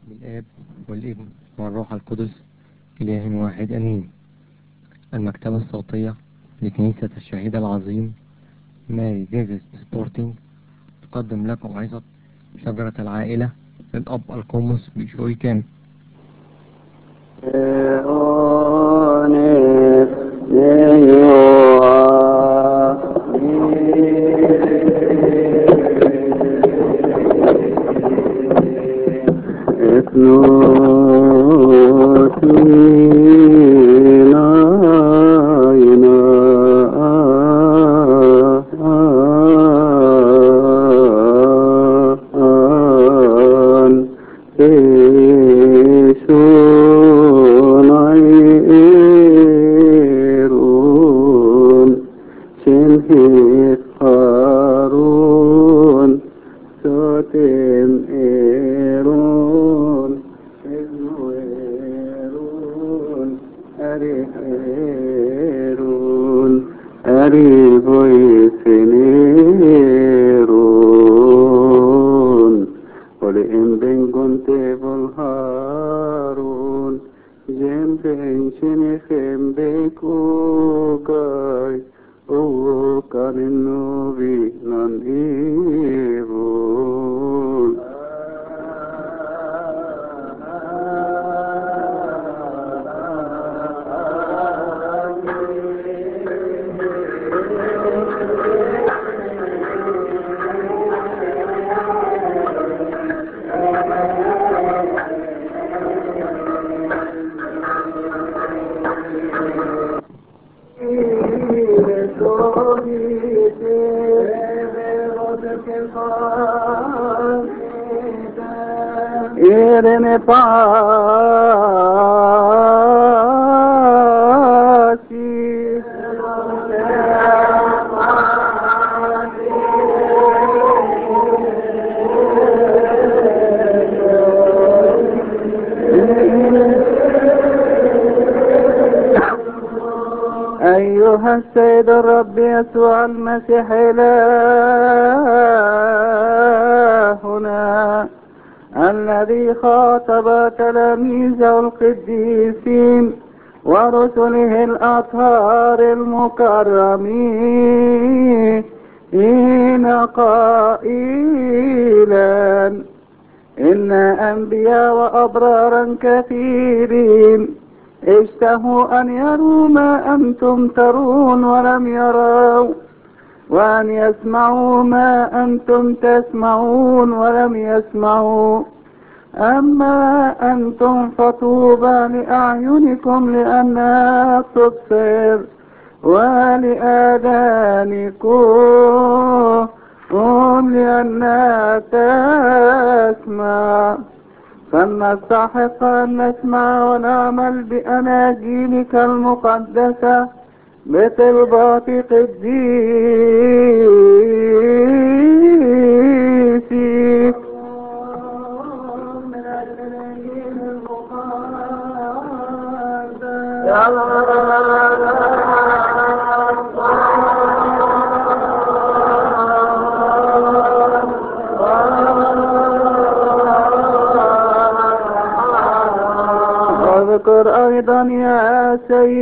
بالآب والابن والروح القدس إله واحد أمين المكتبة الصوتية لكنيسة الشهيد العظيم ماري جيفز سبورتينج تقدم لكم عظة شجرة العائلة للأب القمص بشوي كامل أيها السيد الرب يسوع المسيح إلهنا الذي خاطب تلاميذه القديسين ورسله الأطهار المكرمين قائلا إن أنبياء وأبرارا كثيرين اشتهوا أن يروا ما أنتم ترون ولم يروا وأن يسمعوا ما أنتم تسمعون ولم يسمعوا أما أنتم فطوبى لأعينكم لأنها تبصر ولآذانكم لأنها تسمع فلنستحق أن نسمع ونعمل بأناجيلك المقدسة بطلبات قديسك واذكر أيضا يا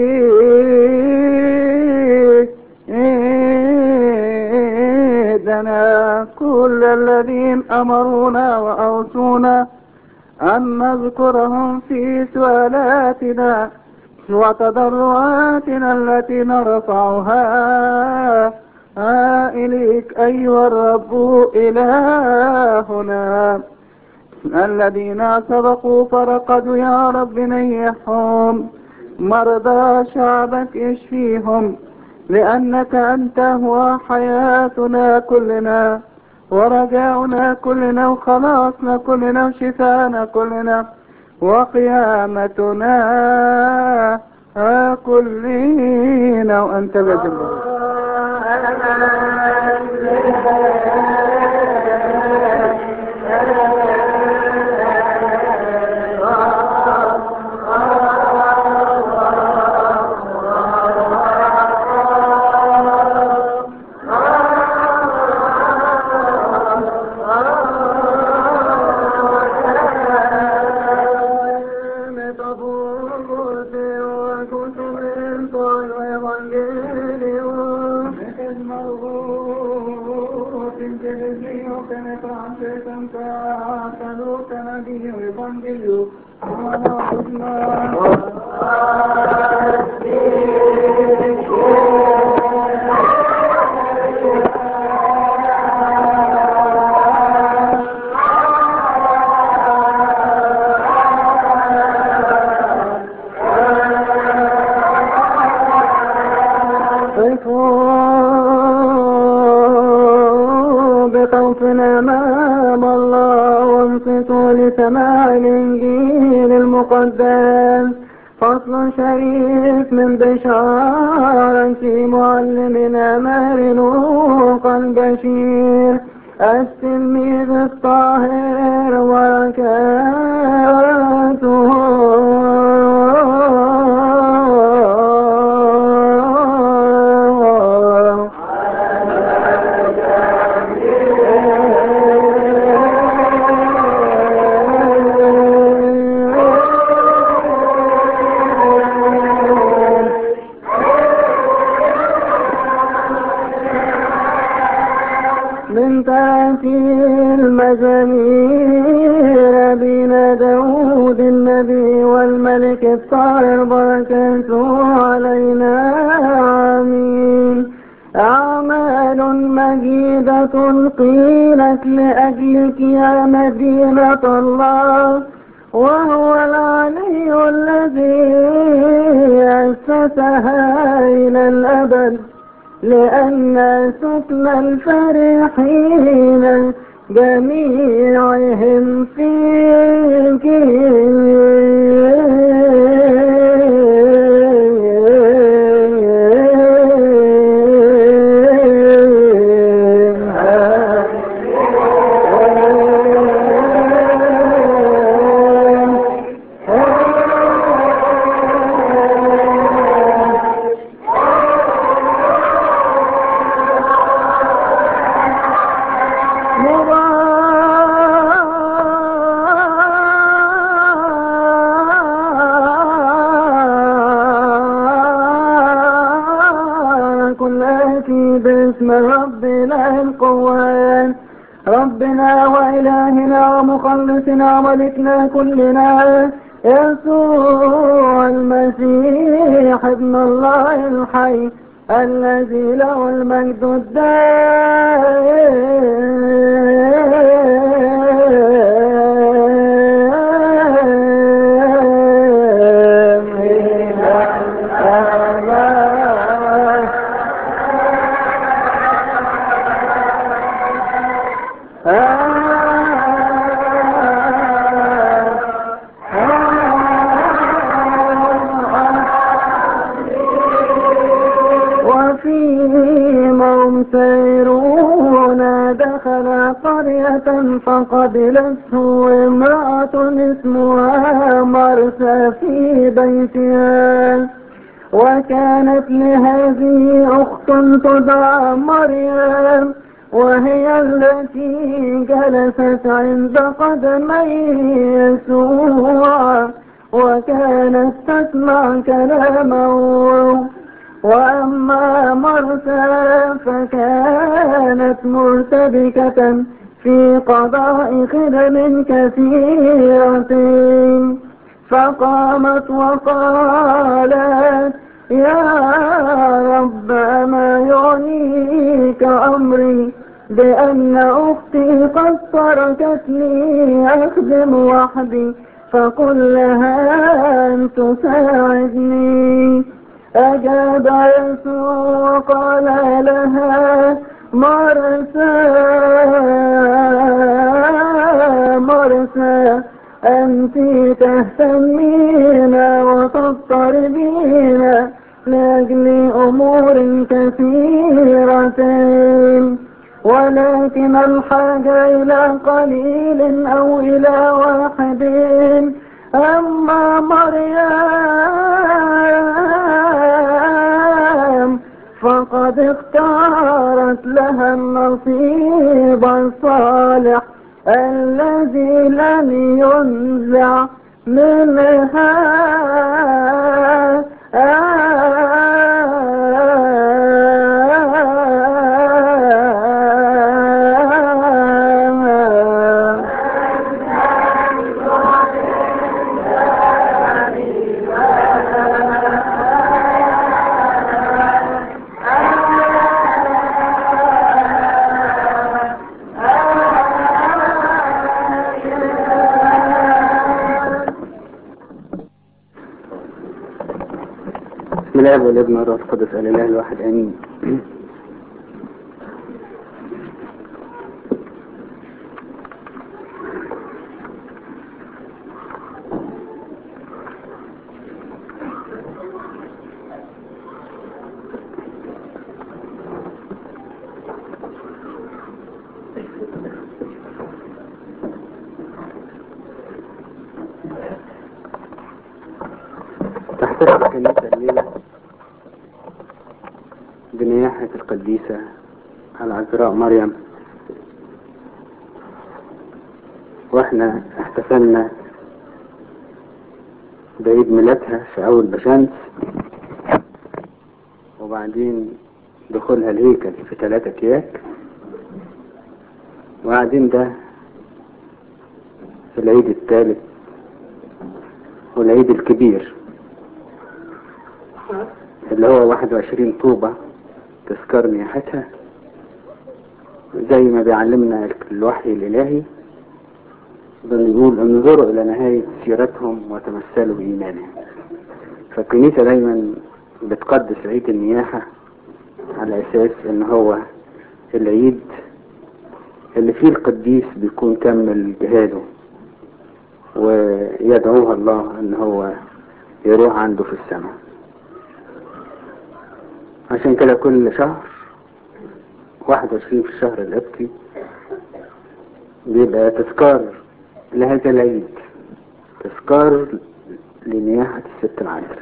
سيدنا كل الذين أمرونا وأوصونا أن نذكرهم في سؤالاتنا وتضرعاتنا التي نرفعها إليك أيها الرب إلهنا الذين سبقوا فرقدوا يا رب نيحهم مرضى شعبك اشفيهم لأنك أنت هو حياتنا كلنا ورجاؤنا كلنا وخلاصنا كلنا وشفانا كلنا وقيامتنا كلنا وأنت بذل Dio che ne prende tanta salute a Dio Evangelio. قفوا بخوفنا أمام الله وانصتوا لسماع الإنجيل المقدس فصل شريف من بشارة معلمنا مارنوق البشير التلميذ الطاهر وبركاته من تأتي المزامير بين داود النبي والملك الطاهر بركاته علينا آمين أعمال مجيدة قيلت لأجلك يا مدينة الله وهو العلي الذي أسسها إلى الأبد لأن سكن الفرحين جميعهم فيك مبارك الآتي باسم ربنا القوان ربنا وإلهنا ومخلصنا وملكنا كلنا يسوع المسيح ابن الله الحي الذي له المجد الدائم إلى الأبد وفيهم سيرون دخل قرية فقبلته امرأة اسمها مرسى في بيتها وكانت لهذه أخت تدعى مريم وهي التي جلست عند قدمي يسوع وكانت تسمع كلامه وأما مرسى فكانت مرتبكة في قضاء خدم كثيرة فقامت وقالت يا رب أما يعنيك أمري بأن أختي قد تركتني أخدم وحدي فقل لها أن تساعدني أجاب يسوع وقال لها مرسى مرسى أنت تهتمين وتضطربين لأجل أمور كثيرة ولكن الحاجة إلى قليل أو إلى واحد أما مريم فقد اختارت لها النصيب الصالح الذي لن ينزع منها بسم الله والابن والروح القدس الاله الواحد امين تحتفل الكنيسة الليلة بنياحة القديسة العذراء مريم واحنا احتفلنا بعيد ميلادها في أول بشمس وبعدين دخولها الهيكل في ثلاثة كياك وبعدين ده العيد الثالث والعيد الكبير اللي هو 21 طوبة تذكار نياحتها زي ما بيعلمنا الوحي الإلهي بنقول انظروا إلى نهاية سيرتهم وتمثلوا بإيمانهم فالكنيسة دايما بتقدس عيد النياحة على أساس إن هو العيد اللي فيه القديس بيكون كمل جهاده ويدعوها الله إن هو يروح عنده في السماء عشان كده كل شهر واحد وعشرين في الشهر الأبكي بيبقى تذكار لهذا العيد تذكار لنياحة الست العذراء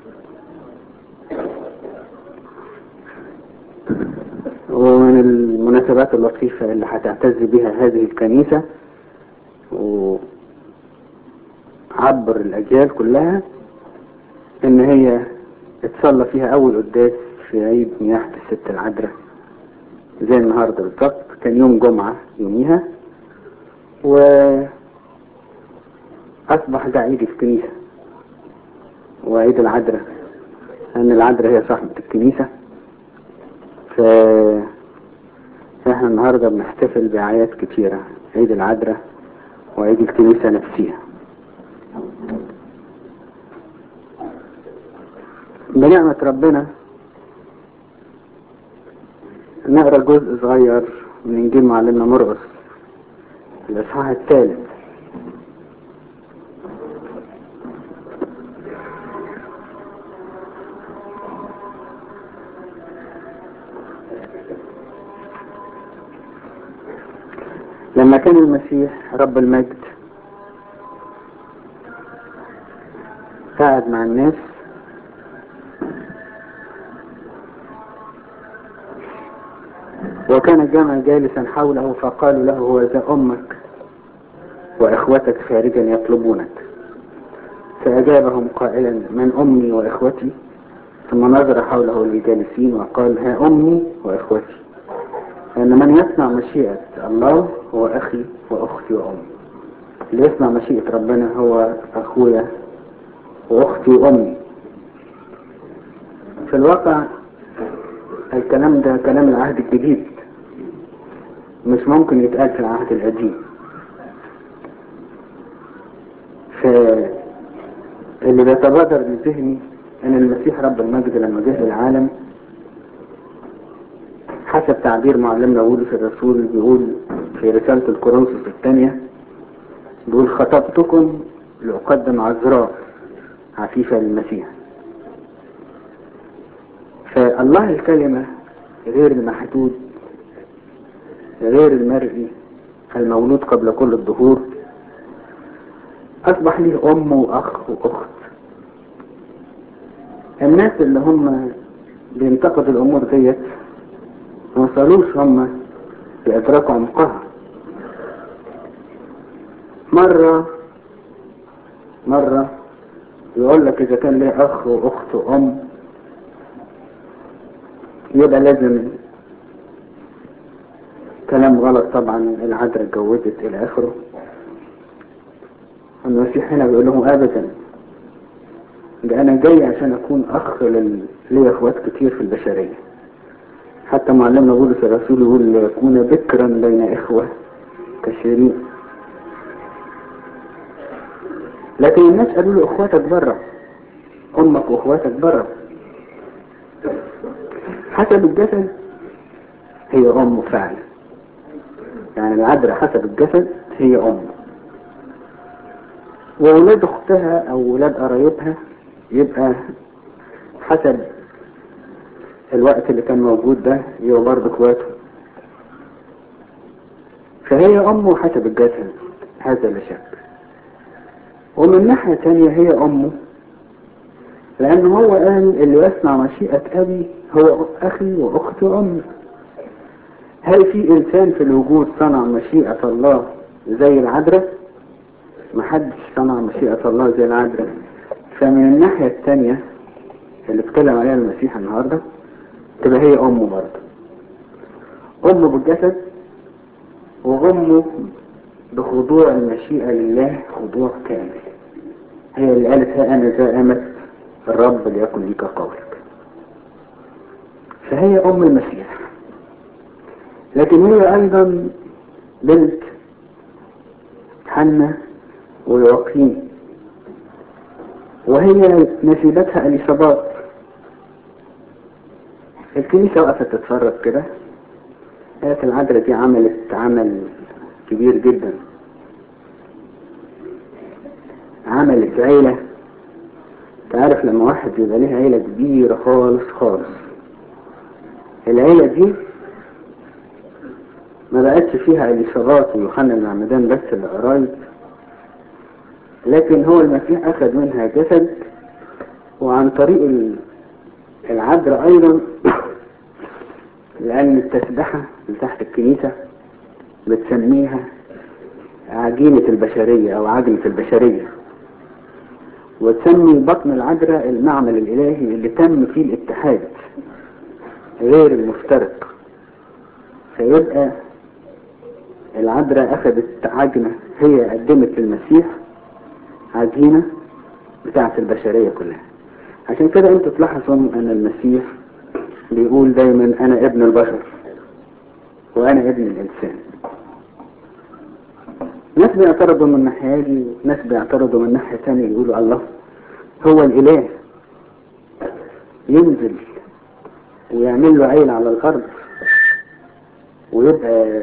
ومن المناسبات اللطيفة اللي هتعتز بها هذه الكنيسة وعبر الأجيال كلها إن هي اتصلى فيها أول قداس في عيد نياحة الست العذراء زي النهاردة بالظبط كان يوم جمعة يوميها وأصبح ده عيد الكنيسة وعيد العذراء أن العذراء هي صاحبة الكنيسة ف احنا النهاردة بنحتفل بأعياد كتيرة عيد العذراء وعيد الكنيسة نفسها بنعمة ربنا نقرا جزء صغير من انجيل معلمنا مرقس الاصحاح الثالث لما كان المسيح رب المجد قاعد مع الناس وكان الجمع جالسا حوله فقالوا له هو ذا أمك وإخوتك خارجا يطلبونك فأجابهم قائلا من أمي وإخوتي ثم نظر حوله للجالسين وقال ها أمي وإخوتي لأن من يصنع مشيئة الله هو أخي وأختي وأمي اللي يصنع مشيئة ربنا هو أخويا وأختي وأمي في الواقع الكلام ده كلام العهد الجديد مش ممكن يتقال في العهد القديم فاللي بيتبادر لذهني ان المسيح رب المجد لما جه للعالم حسب تعبير معلمنا بولس الرسول بيقول في رسالة الكورنثوس الثانية بيقول خطبتكم لأقدم عذراء عفيفة للمسيح فالله الكلمة غير المحدود غير المرئي المولود قبل كل الظهور أصبح ليه أم وأخ وأخت الناس اللي هم بينتقدوا الأمور ديت ما وصلوش هم بإدراك عمقها مرة مرة يقول لك إذا كان ليه أخ وأخت وأم يبقى لازم كلام غلط طبعا العذراء اتجوزت الى اخره المسيح هنا بيقول لهم ابدا ده انا جاي عشان اكون اخ لل... ليا اخوات كتير في البشريه حتى معلمنا بولس الرسول يقول يكون بكرا بين اخوه كثيرين لكن الناس قالوا له اخواتك بره امك واخواتك بره حسب الجسد هي أمه فعلا يعني العذراء حسب الجسد هي أمه وولاد أختها أو ولاد قرايبها يبقى حسب الوقت اللي كان موجود ده يبقى برضه اخواته فهي أمه حسب الجسد هذا لا شك ومن ناحية تانية هي أمه لأن هو قال اللي يصنع مشيئة أبي هو أخي وأختي وأمي هل في إنسان في الوجود صنع مشيئة الله زي العذراء؟ محدش صنع مشيئة الله زي العذراء فمن الناحية التانية اللي اتكلم عليها المسيح النهاردة تبقى هي أمه برضه أمه بالجسد وأمه بخضوع المشيئة لله خضوع كامل هي اللي قالت ها أنا ذا أمت الرب ليكن لك قولك فهي أم المسيح لكن هي أيضا بنت حنة ويواقيم وهي نسيبتها اليصابات الكنيسة وقفت تتفرج كده قالت العذراء دي عملت عمل كبير جدا عملت عيلة تعرف لما واحد يبقى ليه عيلة كبيرة خالص خالص العيلة دي ما بقتش فيها اليصابات ويوحنا المعمدان بس اللي قرايب لكن هو المسيح أخذ منها جسد وعن طريق ال- العذراء أيضا لأن التسبحة اللي تحت الكنيسة بتسميها عجينة البشرية أو عجنة البشرية وتسمي بطن العذراء المعمل الإلهي اللي تم فيه الاتحاد غير المفترق فيبقى العذراء أخذت عجنة هي قدمت للمسيح عجينة بتاعة البشرية كلها عشان كده انتوا تلاحظوا ان المسيح بيقول دايما انا ابن البشر وانا ابن الانسان ناس بيعترضوا من الناحية دي ناس بيعترضوا من ناحية تانية يقولوا الله هو الاله ينزل ويعمل له عيل على الارض ويبقى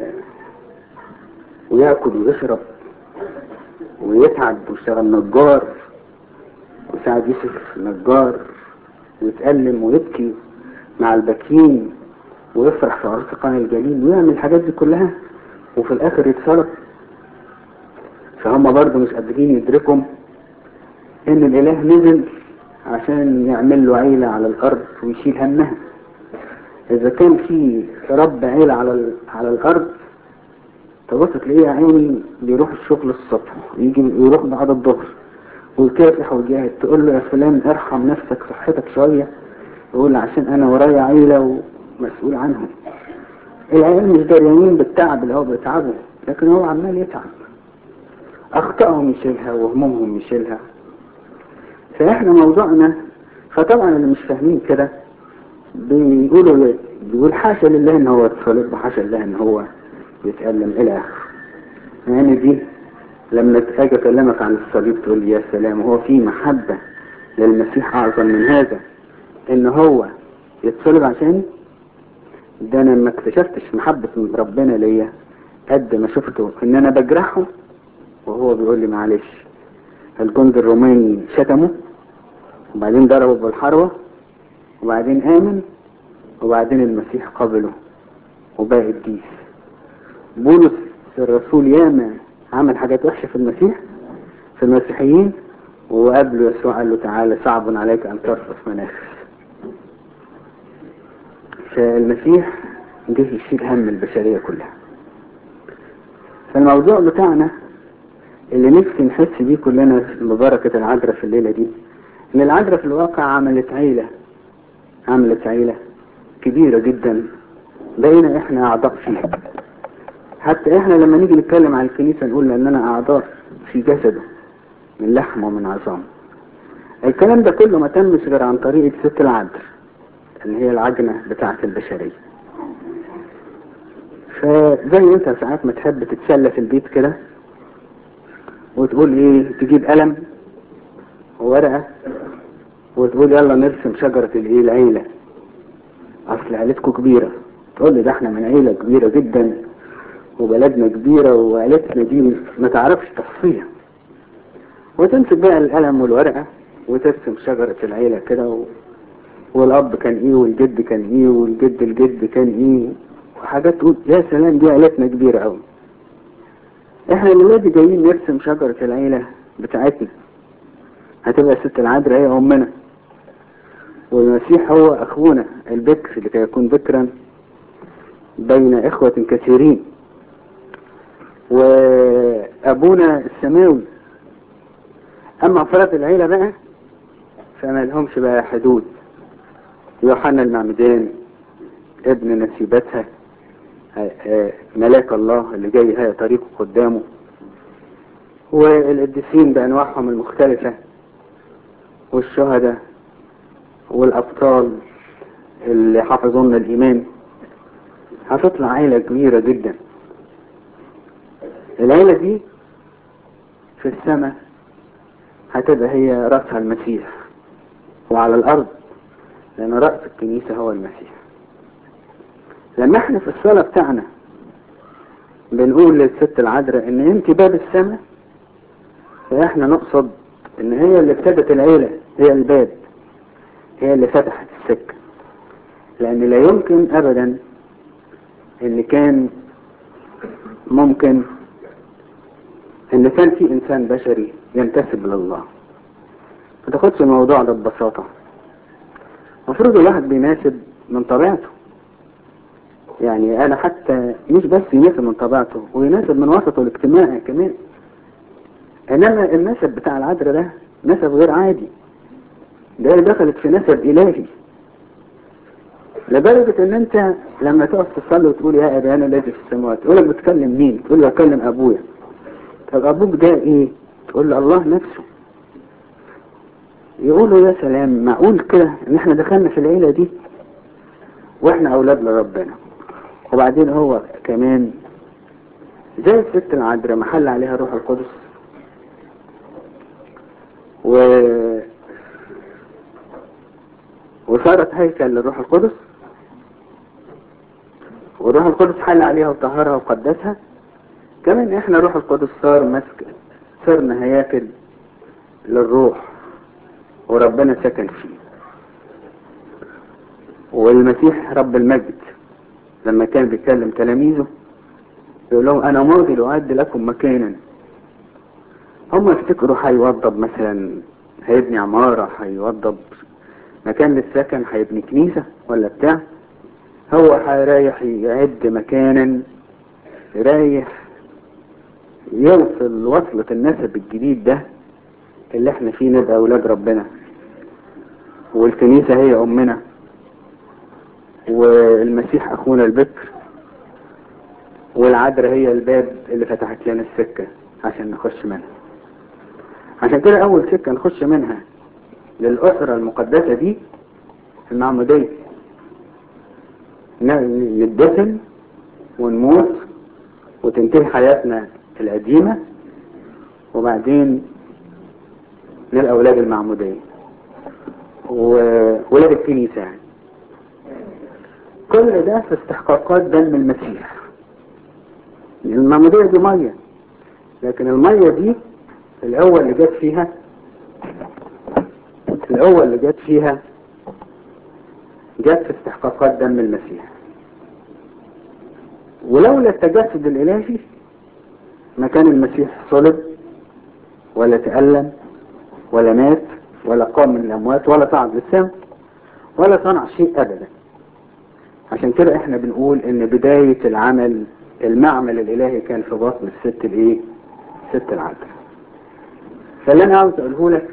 وياكل ويشرب ويتعب ويشتغل نجار وساعد يوسف نجار ويتألم ويبكي مع الباكين ويفرح في عرس قاع الجليل ويعمل الحاجات دي كلها وفي الآخر يتصرف فهم برضه مش قادرين يدركوا إن الإله نزل عشان يعمل له عيلة على الأرض ويشيل همها إذا كان في رب عيلة على ال- على الأرض تبص تلاقيه يا عيني بيروح الشغل الصبح يجي يروح بعد الظهر ويكافح ويجاهد تقول له يا فلان ارحم نفسك صحتك شوية يقول عشان انا ورايا عيلة ومسؤول عنهم العيال مش دريانين بالتعب اللي هو بيتعبه لكن هو عمال يتعب اخطائهم يشيلها وهمومهم يشيلها فاحنا موضوعنا فطبعا اللي مش فاهمين كده بيقولوا بيقول حاشا لله ان هو يتصلب وحاشا لله ان هو يتألم الى اخره يعني دي لما اجي اكلمك عن الصليب تقول لي يا سلام هو في محبة للمسيح اعظم من هذا ان هو يتصلب عشاني ده انا ما اكتشفتش محبة من ربنا ليا قد ما شفته ان انا بجرحه وهو بيقول لي معلش الجند الروماني شتمه وبعدين ضربه بالحروة وبعدين آمن وبعدين المسيح قبله وباقي الديس بولس الرسول ياما عمل حاجات وحشة في المسيح في المسيحيين وقابله يسوع قال له تعالى صعب عليك أن ترفض مناخس فالمسيح جه يشيل هم البشرية كلها فالموضوع بتاعنا اللي نفسي نحس بيه كلنا ببركة العذراء في الليلة دي ان العذراء في الواقع عملت عيلة عملت عيلة كبيرة جدا بقينا احنا اعضاء فيها حتى احنا لما نيجي نتكلم عن الكنيسة نقول اننا اعضاء في جسده من لحم ومن عظام الكلام ده كله ما تمش غير عن طريق ست العذراء اللي هي العجنة بتاعة البشرية فزي انت ساعات ما تحب تتسلى في البيت كده وتقول ايه تجيب قلم وورقة وتقول يلا نرسم شجرة الايه العيلة اصل عيلتكم كبيرة تقول لي ده احنا من عيلة كبيرة جدا وبلدنا كبيرة وعيلتنا دي ما تعرفش تحصيها وتمسك بقى القلم والورقة وترسم شجرة العيلة كده و... والأب كان إيه والجد كان إيه والجد الجد كان إيه وحاجات تقول يا سلام دي عيلتنا كبيرة أوي إحنا دلوقتي جايين نرسم شجرة العيلة بتاعتنا هتبقى ست العذراء هي أمنا والمسيح هو أخونا البكر لكي يكون بكرا بين إخوة كثيرين وأبونا السماوي أما أفراد العيلة بقى فما لهمش بقى حدود يوحنا المعمدان ابن نسيبتها ملاك الله اللي جاي هي طريقه قدامه والقديسين بأنواعهم المختلفة والشهداء والأبطال اللي حفظوا لنا الإيمان هتطلع عيلة كبيرة جدا العيلة دي في السماء هتبقى هي رأسها المسيح وعلى الأرض لأن رأس الكنيسة هو المسيح لما احنا في الصلاة بتاعنا بنقول للست العذراء ان انت باب السماء فاحنا نقصد ان هي اللي ابتدت العيلة هي الباب هي اللي فتحت السكة لان لا يمكن ابدا ان كان ممكن ان كان في انسان بشري ينتسب لله ما تاخدش الموضوع ده ببساطة المفروض الواحد بيناسب من طبيعته يعني انا حتى مش بس يناسب من طبيعته ويناسب من وسطه الاجتماعي كمان انما النسب بتاع العذراء ده نسب غير عادي ده دخلت في نسب الهي لدرجة ان انت لما تقف تصلي وتقول يا ابانا الذي في السماوات تقول لك بتكلم مين تقول له بكلم ابويا طب ابوك ده ايه تقول له الله نفسه يقولوا يا سلام معقول كده ان احنا دخلنا في العيلة دي واحنا اولاد لربنا وبعدين هو كمان زي الست العذراء محل عليها الروح القدس و وصارت هيكل للروح القدس والروح القدس حل عليها وطهرها وقدسها كمان احنا روح القدس صار مسك صرنا هياكل للروح وربنا سكن فيه والمسيح رب المجد لما كان بيكلم تلاميذه يقول لهم انا ماضي لأعد لكم مكانا هم يفتكروا هيوضب مثلا هيبني عمارة هيوضب مكان للسكن هيبني كنيسة ولا بتاع هو رايح يعد مكانا رايح يوصل وصلة النسب الجديد ده اللي احنا فيه نبقى اولاد ربنا والكنيسة هي امنا والمسيح اخونا البكر والعذراء هي الباب اللي فتحت لنا السكة عشان نخش منها عشان كده اول سكة نخش منها للأسرة المقدسة دي المعمودية ندفن ونموت وتنتهي حياتنا القديمة وبعدين للأولاد المعمودية وولاد الكنيسة يعني كل ده في استحقاقات دم المسيح المعمودية دي مية لكن المية دي الأول اللي جت فيها الأول اللي جت فيها جت في استحقاقات دم المسيح ولولا التجسد الإلهي ما كان المسيح صلب ولا تألم ولا مات ولا قام من الأموات ولا صعد للسماء ولا صنع شيء أبدا عشان كده احنا بنقول ان بداية العمل المعمل الإلهي كان في بطن الست الايه الست العذراء فاللي انا عاوز اقوله لك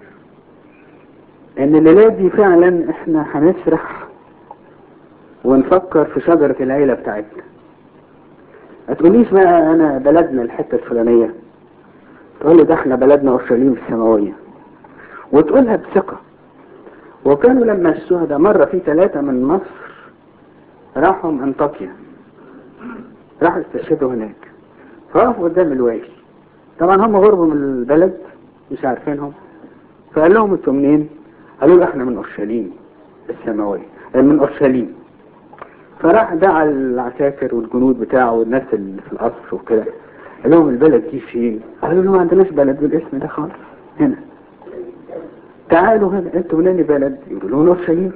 ان الليلة دي فعلا احنا هنسرح ونفكر في شجرة العيلة بتاعتنا ما تقوليش بقى انا بلدنا الحتة الفلانية تقول لي ده احنا بلدنا اورشليم السماوية وتقولها بثقة وكانوا لما الشهداء مرة في ثلاثة من مصر راحوا انطاكيا راحوا استشهدوا هناك فوقفوا قدام الوالي طبعا هم غربوا من البلد مش عارفينهم فقال لهم انتوا منين قالوا له احنا من اورشليم السماوية من اورشليم فراح دعا العساكر والجنود بتاعه والناس اللي في القصر وكده قال لهم البلد دي فين؟ قالوا له ما عندناش بلد بالاسم ده خالص هنا تعالوا هنا انتوا منين بلد؟ يقولوا له اورشليم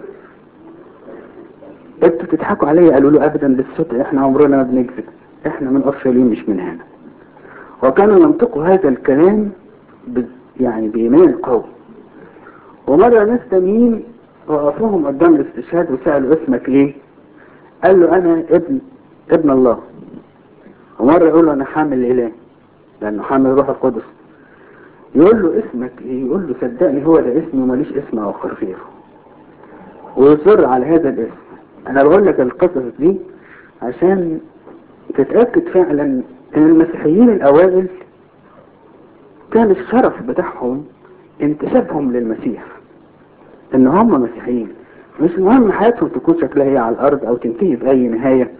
انتوا بتضحكوا عليا قالوا له ابدا بالصدق احنا عمرنا ما بنكذب احنا من اورشليم مش من هنا وكانوا ينطقوا هذا الكلام ب... يعني بإيمان قوي ومرة ناس تانيين وقفوهم قدام الاستشهاد وسألوا اسمك ليه؟ قال له أنا ابن ابن الله ومرة يقول له أنا حامل إله لأنه حامل روح القدس يقول له اسمك ايه؟ يقول له صدقني هو ده اسمي وماليش اسم آخر غيره ويصر على هذا الاسم أنا بقول لك القصص دي عشان تتأكد فعلا ان المسيحيين الاوائل كان الشرف بتاعهم انتسابهم للمسيح ان هم مسيحيين مش مهم حياتهم تكون شكلها هي على الارض او تنتهي باي نهاية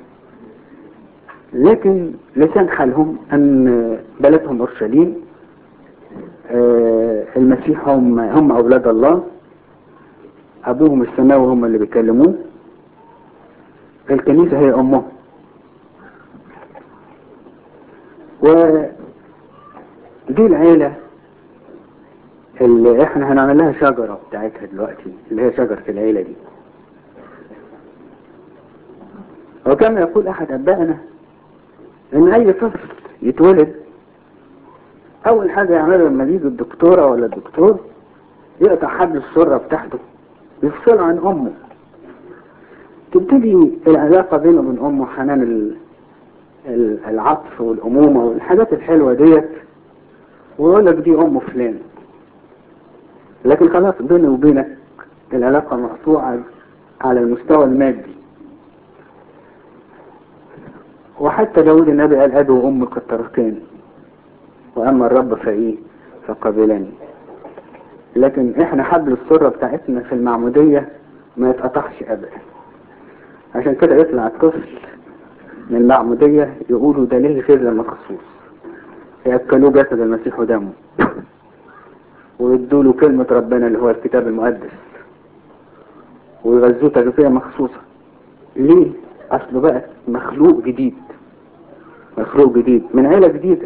لكن لسان حالهم ان بلدهم اورشليم آه المسيح هم هم اولاد الله ابوهم السماوي هم اللي بيكلموه الكنيسة هي امهم ودي العيلة اللي احنا هنعمل لها شجرة بتاعتها دلوقتي اللي هي شجرة العيلة دي وكما يقول احد ابائنا ان اي طفل يتولد اول حاجة يعملها لما يجي الدكتورة ولا الدكتور يقطع حبل السرة بتاعته يفصله عن امه تبتدي العلاقة بينه وبين امه حنان ال... العطف والأمومة والحاجات الحلوة ديت ويقول لك دي أم فلان لكن خلاص بيني وبينك العلاقة مقطوعة على المستوى المادي وحتى داود النبي قال أبي وأمي قد تركاني وأما الرب فإيه فقبلني لكن احنا حبل السرة بتاعتنا في المعمودية ما يتقطعش أبدا عشان كده يطلع الطفل من المعمودية يقولوا ده ليه غير مخصوص يأكلوا جسد المسيح ودمه ويدوا له كلمة ربنا اللي هو الكتاب المقدس ويغذوه تغذية مخصوصة ليه؟ أصله بقى مخلوق جديد مخلوق جديد من عيلة جديدة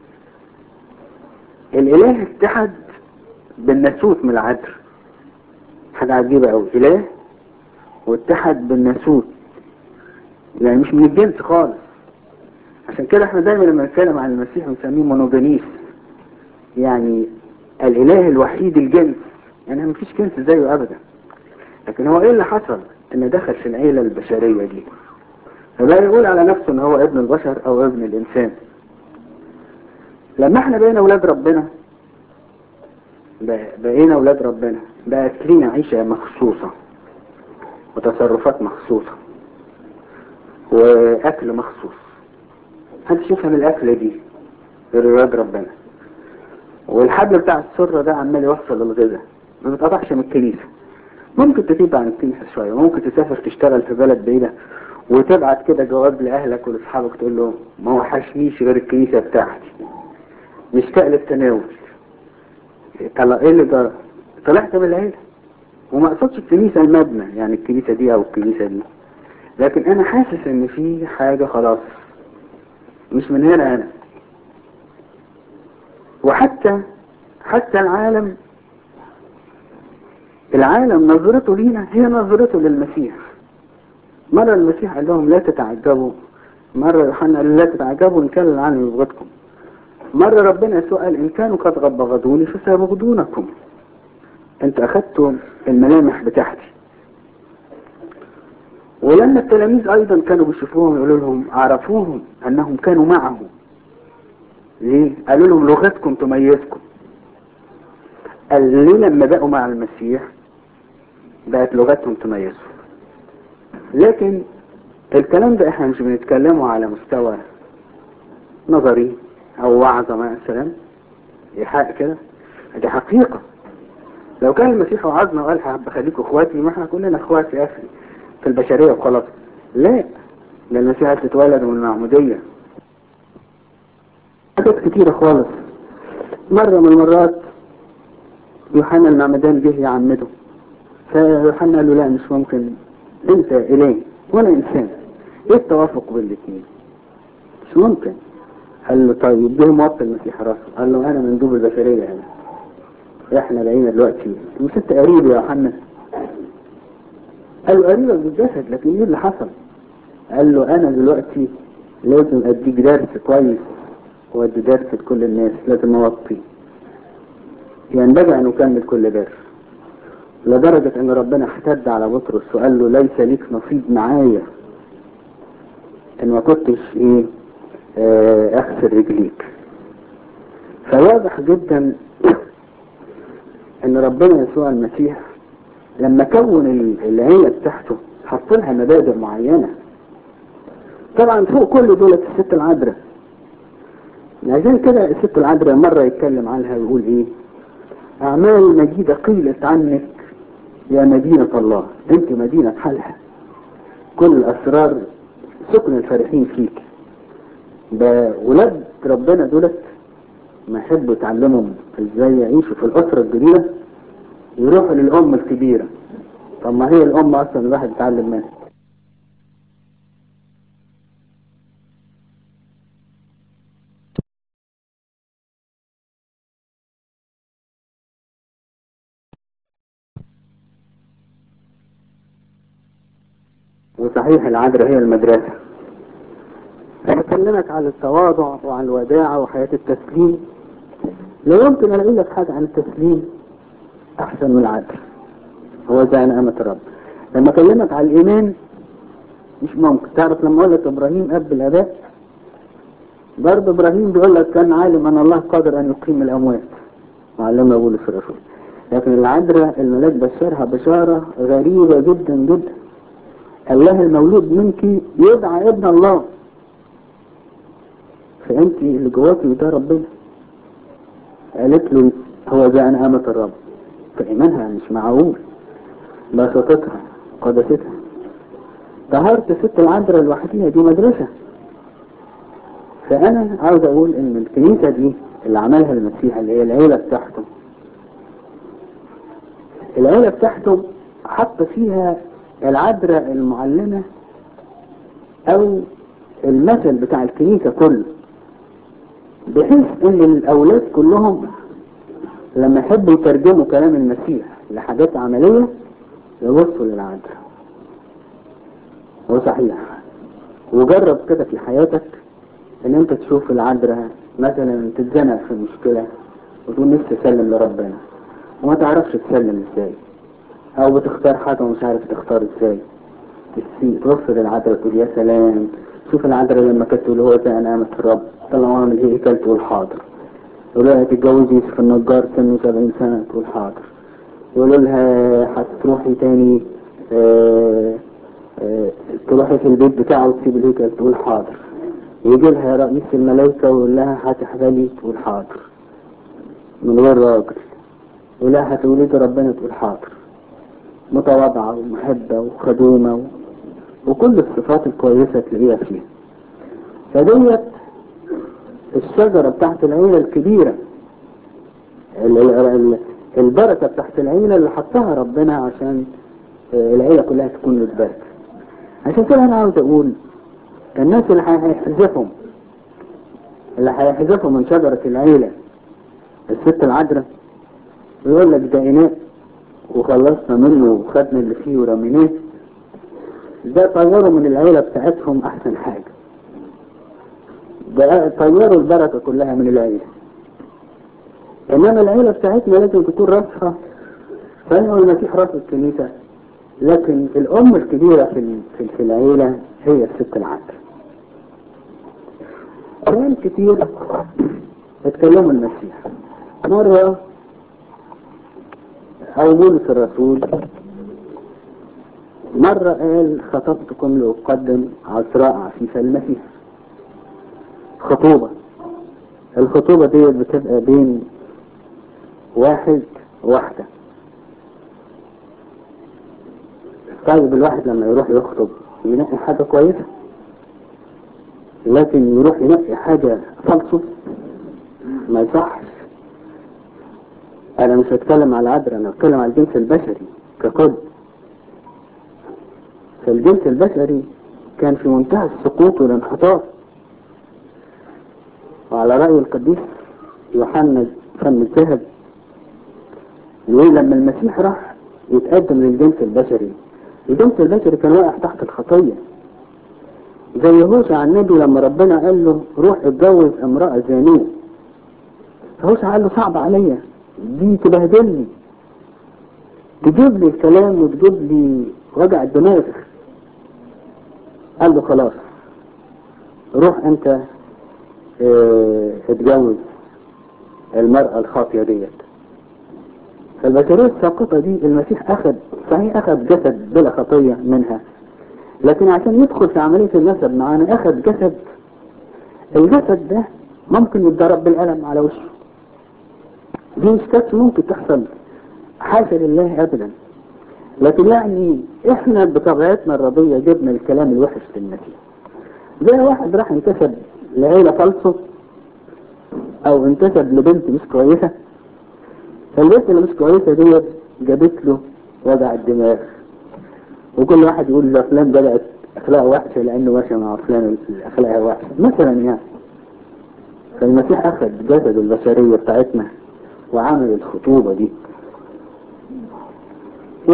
الإله اتحد بالناسوت من العدل حاجة عجيبة أوي إله واتحد بالناسوت يعني مش من الجنس خالص عشان كده احنا دايما لما نتكلم عن المسيح بنسميه مونوجينيس يعني الاله الوحيد الجنس يعني مفيش جنس زيه ابدا لكن هو ايه اللي حصل ان دخل في العيلة البشرية دي فلا يقول على نفسه ان هو ابن البشر او ابن الانسان لما احنا بقينا اولاد ربنا بقينا اولاد ربنا بقت لينا عيشة مخصوصة وتصرفات مخصوصة واكل مخصوص محدش يفهم الاكل دي غير ولاد ربنا والحبل بتاع السرة ده عمال يوصل الغذاء ما بيتقطعش من الكنيسة ممكن تغيب عن الكنيسة شوية ممكن تسافر تشتغل في بلد بعيدة وتبعت كده جواب لأهلك ولأصحابك تقول لهم ما وحشنيش غير الكنيسة بتاعتي مشتاق للتناول طلع ايه اللي جرى طلعت من العيلة وما اقصدش الكنيسة المبنى يعني الكنيسة دي او الكنيسة دي لكن انا حاسس ان في حاجة خلاص مش من هنا انا وحتى حتى العالم العالم نظرته لينا هي نظرته للمسيح مرة المسيح قال لهم لا تتعجبوا مرة يوحنا قال لا تتعجبوا إن كان العالم يبغضكم مرة ربنا يسوع قال إن كانوا قد بغضوني فسيبغضونكم أنت أخذتوا الملامح بتاعتي ولما التلاميذ أيضا كانوا بيشوفوهم يقولوا لهم عرفوهم أنهم كانوا معه ليه؟ قالوا لهم لغتكم تميزكم قال ليه لما بقوا مع المسيح بقت لغتهم تميزهم لكن الكلام ده احنا مش بنتكلمه على مستوى نظري او وعظة مثلا ايحاء كده دي حقيقة لو كان المسيح وعظنا وقال بخليكم اخواتي ما احنا كلنا اخوات يا اخي في البشرية وخلاص لا ده المسيح تتولد من المعمودية حاجات كتيرة خالص مرة من المرات يوحنا المعمدان جه يعمده فيوحنا قال له لا مش ممكن انت اله وانا انسان ايه التوافق بين الاثنين مش ممكن قال له طيب ليه موطي المسيح راسه قال له انا مندوب البشريه هنا احنا بقينا دلوقتي مش انت قريب يا يوحنا قال له قريبك بالجسد لكن ايه اللي حصل قال له انا دلوقتي لازم اديك درس كويس وادي درس لكل الناس لازم اوطي ينبغي ان اكمل كل درس لدرجة ان ربنا احتد على بطرس وقال له ليس ليك نصيب معايا ان ما كنتش ايه اه اغسل رجليك فواضح جدا ان ربنا يسوع المسيح لما كون العيلة بتاعته حط لها مبادئ معينة طبعا فوق كل دولة الست العذراء عشان كده الست العذراء مرة يتكلم عنها ويقول ايه اعمال مجيدة قيلت عنك يا مدينة الله انت مدينة حالها كل الاسرار سكن الفرحين فيك ده ولاد ربنا دولت ما يحبوا يتعلموا ازاي يعيشوا في الاسرة الجديدة يروحوا للام الكبيرة طب ما هي الام اصلا الواحد يتعلم منها وصحيح العذراء هي المدرسة أنا بكلمك عن التواضع وعن الوداعة وحياة التسليم لا يمكن أن أقول لك حاجة عن التسليم أحسن من العدل هو زي نعمة الرب لما أكلمك عن الإيمان مش ممكن تعرف لما أقول لك إبراهيم أب الآباء برضه إبراهيم بيقول لك كان عالم أن الله قادر أن يقيم الأموات معلمنا بولس الرسول لكن العذراء الملاك بشرها بشارة غريبة جدا جدا الله المولود منك يدعى ابن الله فانت اللي جواكي ده ربنا قالت له هو ده انا امة الرب فايمانها مش معقول بساطتها قداستها طهارة الست العذراء لوحديها دي مدرسة فانا عاوز اقول ان الكنيسة دي اللي عملها المسيح اللي هي العيلة بتاعته العيلة بتاعته حط فيها العذراء المعلمة او المثل بتاع الكنيسة كله بحيث ان الاولاد كلهم لما يحبوا يترجموا كلام المسيح لحاجات عملية يبصوا للعذراء هو صحيح وجرب كده في حياتك ان انت تشوف العذراء مثلا تتزنق في مشكلة وتقول نفسي اسلم لربنا وما تعرفش تسلم ازاي او بتختار حاجة ومش عارف تختار ازاي تبص للعذراء تقول يا سلام شوف العذراء لما كانت تقول هو ده انا امة الرب طلعوا اعمل هي كانت تقول حاضر يقولوا لها تتجوزي يوسف النجار سنه 70 سنة تقول حاضر يقولوا لها هتروحي تاني اه اه تروحي في البيت بتاعه وتسيب الهيكل تقول حاضر يجي لها رئيس الملائكة ويقول لها هتحبلي تقول حاضر من غير راجل يقول لها هتولدي ربنا تقول حاضر متواضعة ومحبة وخدومة و... وكل الصفات الكويسة تلاقيها فيها فديت الشجرة بتاعت العيلة الكبيرة ال ال ال البركة بتاعت العيلة اللي حطها ربنا عشان العيلة كلها تكون متباركة عشان كده انا عاوز اقول الناس اللي هيحذفهم اللي هيحذفهم من شجرة العيلة الست العذراء ويقول لك ده إناء وخلصنا منه وخدنا اللي فيه ورميناه ده طيروا من العيلة بتاعتهم أحسن حاجة ده طيروا البركة كلها من العيلة إنما العيلة بتاعتنا لازم تكون راسها فهو المسيح راس الكنيسة لكن الأم الكبيرة في في, في العيلة هي الست العذراء كلام كتير اتكلموا المسيح مرة أو بولس الرسول مرة قال خطبتكم لأقدم عذراء عفيفة المسيح خطوبة الخطوبة دي بتبقى بين واحد وواحدة طيب الواحد لما يروح يخطب ينقي حاجة كويسة لكن يروح ينقي حاجة فالصو ما يصحش انا مش هتكلم على العذراء انا هتكلم على الجنس البشري ككل فالجنس البشري كان في منتهى السقوط والانحطاط وعلى رأي القديس يوحنا فم الذهب يقول لما المسيح راح يتقدم للجنس البشري الجنس البشري كان واقع تحت الخطية زي هوشع النبي لما ربنا قال له روح اتجوز امرأة زانية فهوشع قال له صعب عليا دي تبهدلني تجيب لي الكلام وتجيب لي وجع الدماغ قال له خلاص روح انت اه اتجوز المرأة الخاطية ديت فالبشرية الساقطة دي المسيح أخذ صحيح أخذ جسد بلا خطية منها لكن عشان يدخل في عملية الجسد معانا أخذ جسد الجسد ده ممكن يتضرب بالقلم على وشه دي مش كانت ممكن تحصل حاشا لله أبدا لكن يعني احنا بطبيعتنا الرضية جبنا الكلام الوحش للمسيح زي واحد راح انتسب لعيلة فالصو او انتسب لبنت مش كويسة فالبنت اللي مش كويسة ديت جابت له وجع الدماغ وكل واحد يقول له فلان بدأت اخلاقه وحشة لانه ماشي مع فلان اخلاقها وحشة مثلا يعني فالمسيح اخذ جسد البشرية بتاعتنا وعمل الخطوبة دي و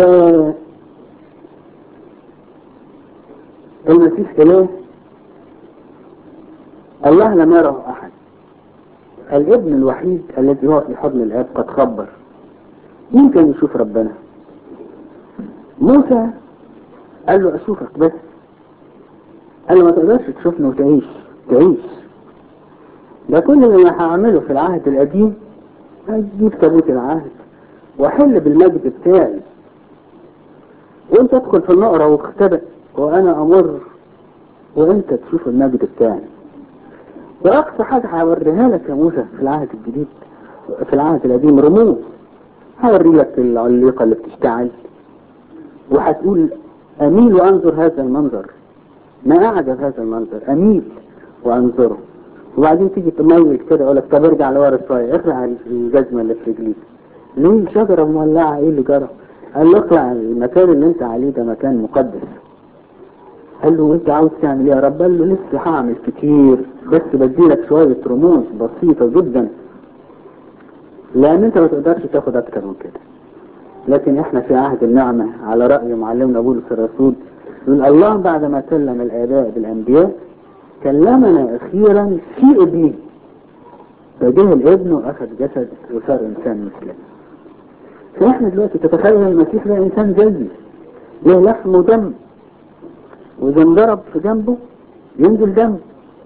المسيح إله الله لم يره أحد الابن الوحيد الذي هو في حضن الآب قد خبر مين كان يشوف ربنا موسى قال له أشوفك بس قال له ما تقدرش تشوفني وتعيش تعيش ده كل اللي هعمله في العهد القديم هجيب تابوت العهد واحل بالمجد بتاعي وانت تدخل في النقرة واختبئ وانا امر وانت تشوف المجد بتاعي واقصى حاجة هوريها لك يا موسى في العهد الجديد في العهد القديم رموز هوري لك العليقة اللي بتشتعل وهتقول اميل وانظر هذا المنظر ما اعجب هذا المنظر اميل وانظره وبعدين تيجي تميل كده يقول لك طب ارجع لورا شويه اخلع الجزمه اللي في رجليك ليه شجره مولعه ايه اللي جرى؟ قال له اخلع المكان اللي انت عليه ده مكان مقدس قال له انت عاوز تعمل ايه يا رب؟ قال له لسه هعمل كتير بس بديلك شويه رموز بسيطه جدا لان انت ما تقدرش تاخد اكتر من كده لكن احنا في عهد النعمه على راي معلمنا بولس الرسول يقول الله بعدما كلم الاباء بالانبياء كلمنا اخيرا في ابنه فجه الابن واخذ جسد وصار انسان مثلنا فاحنا دلوقتي تتخيل المسيح ده انسان زيي له لحم ودم واذا انضرب في جنبه ينزل دم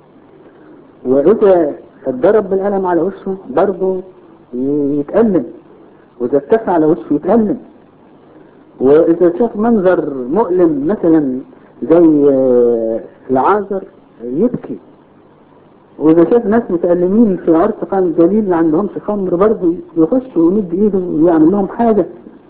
واذا اتضرب بالقلم على وشه برضه يتألم واذا اتسع على وشه يتألم واذا شاف منظر مؤلم مثلا زي العازر يبكي واذا شاف ناس متألمين في عرس قام الجليل اللي عندهمش خمر برضه يخش ويمد ايده ويعمل لهم حاجة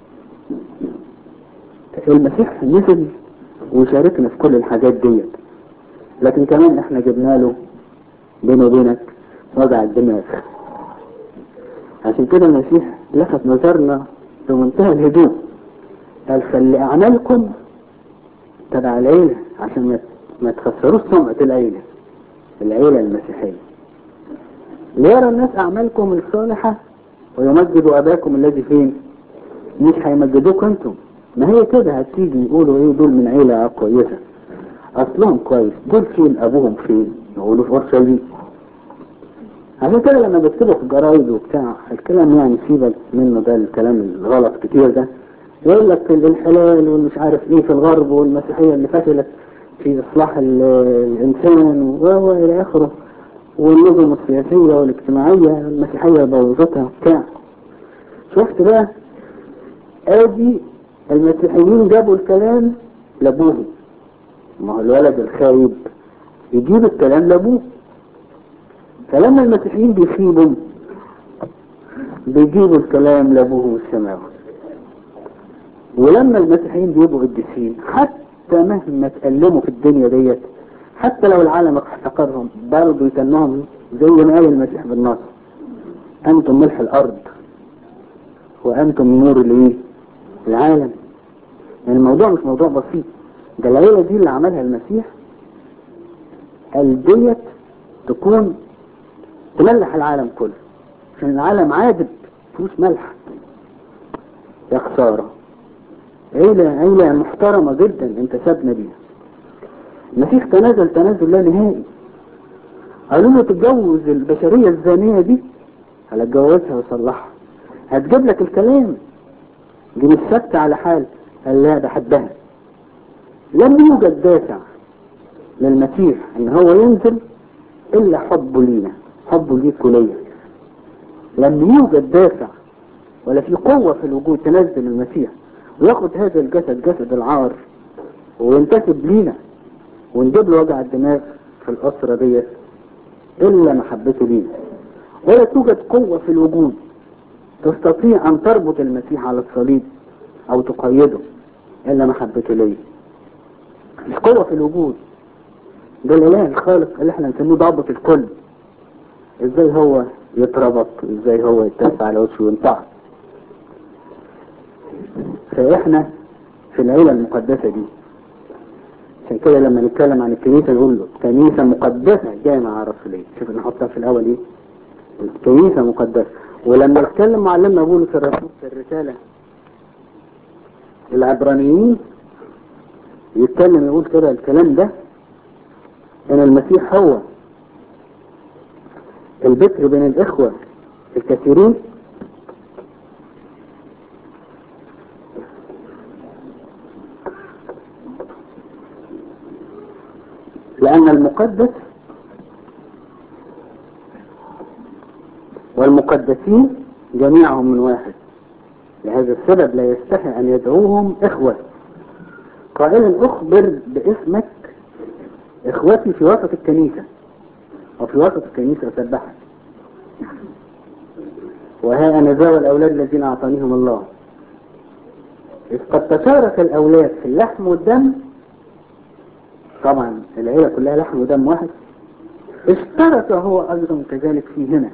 المسيح نزل وشاركنا في كل الحاجات ديت لكن كمان احنا جبنا له بينه وبينك وجع الدماغ عشان كده المسيح لفت نظرنا بمنتهى الهدوء قال خلي اعمالكم تبع العيلة عشان ما ما تخسروش سمعة العيلة العيلة المسيحية ليرى الناس أعمالكم الصالحة ويمجدوا أباكم الذي فين مش هيمجدوك أنتم ما هي كده هتيجي يقولوا إيه دول من عيلة كويسة أصلهم كويس دول فين أبوهم فين يقولوا في أورشليم عشان كده لما بيكتبوا في الجرايد وبتاع الكلام يعني سيبك منه ده الكلام الغلط كتير ده يقول لك الانحلال والمش عارف ايه في الغرب والمسيحية اللي فشلت في إصلاح الإنسان و إلى آخره والنظم السياسية والاجتماعية المسيحية بوظتها بتاع شفت بقى ادي المسيحيين جابوا الكلام لابوه ما هو الولد الخايب يجيب الكلام لابوه فلما المسيحيين بيخيبوا بيجيبوا الكلام لابوه السماوي ولما المسيحيين بيبقوا قديسين حتى مهما تألموا في الدنيا ديت حتى لو العالم احتقرهم برضه يتنهم زي ما قال المسيح بالنص انتم ملح الارض وانتم نور الايه العالم يعني الموضوع مش موضوع بسيط ده العيلة دي اللي عملها المسيح قال ديت تكون تملح العالم كله عشان العالم عادب مفيهوش ملح يا خسارة عيلة عيلة محترمة جدا انت سابنا بيها المسيح تنازل تنازل لا نهائي قالوا له تتجوز البشرية الزانية دي هتجوزها وصلحها هتجيب لك الكلام دي مش ثابتة على حال قال لا بحبها لم يوجد دافع للمسيح ان هو ينزل الا حبه لينا حبه ليك وليا لم يوجد دافع ولا في قوة في الوجود تنزل المسيح وياخد هذا الجسد جسد العار وينتسب لينا ونجيب له وجع الدماغ في الأسرة ديت إلا محبته لينا ولا توجد قوة في الوجود تستطيع أن تربط المسيح على الصليب أو تقيده إلا محبته ليا مش قوة في الوجود ده الإله الخالق اللي احنا نسميه ضابط الكل ازاي هو يتربط ازاي هو يتسع على وشه وينطعن فاحنا في العيلة المقدسة دي عشان كده لما نتكلم عن الكنيسة نقول له كنيسة مقدسة جامعة رسولية شوف نحطها في الأول ايه كنيسة مقدسة ولما نتكلم معلمنا بولس الرسول في الرسالة العبرانيين يتكلم يقول كده الكلام ده ان المسيح هو البكر بين الاخوة الكثيرين لان المقدس والمقدسين جميعهم من واحد لهذا السبب لا يستحي ان يدعوهم اخوة قائلا اخبر باسمك اخوتي في وسط الكنيسة وفي وسط الكنيسة اسبحك وها انا ذا الاولاد الذين اعطانيهم الله اذ قد تشارك الاولاد في اللحم والدم طبعا العيلة كلها لحم ودم واحد اشترك هو ايضا كذلك فيهما